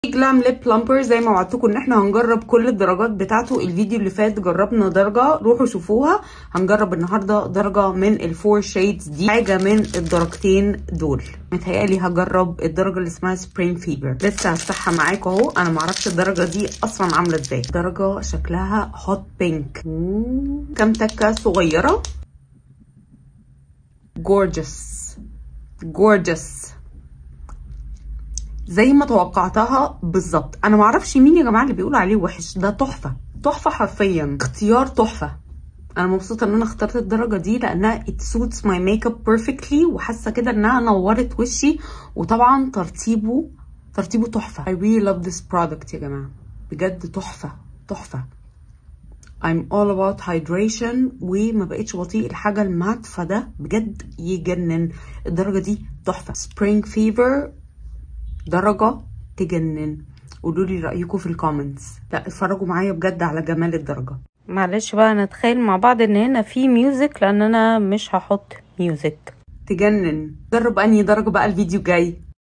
جلام ليب بلامبر زي ما وعدتكم ان احنا هنجرب كل الدرجات بتاعته الفيديو اللي فات جربنا درجه روحوا شوفوها هنجرب النهارده درجه من الفور شيدز دي حاجه من الدرجتين دول متهيألي هجرب الدرجه اللي اسمها سبرينج فيبر لسه هفتحها معاكم اهو انا معرفش الدرجه دي اصلا عامله ازاي درجه شكلها هوت بينك كام تكه صغيره gorgeous gorgeous زي ما توقعتها بالظبط انا ما اعرفش مين يا جماعه اللي بيقول عليه وحش ده تحفه تحفه حرفيا اختيار تحفه انا مبسوطه ان انا اخترت الدرجه دي لانها it suits my makeup perfectly وحاسه كده انها نورت وشي وطبعا ترتيبه ترتيبه تحفه I really love this product يا جماعه بجد تحفه تحفه I'm all about hydration وما بقتش بطيء الحاجة المات فده بجد يجنن الدرجة دي تحفة spring fever درجة تجنن قولوا لي رأيكم في الكومنتس لا اتفرجوا معايا بجد على جمال الدرجة معلش بقى نتخيل مع بعض ان هنا في ميوزك لان انا مش هحط ميوزك تجنن جرب انهي درجة بقى الفيديو جاي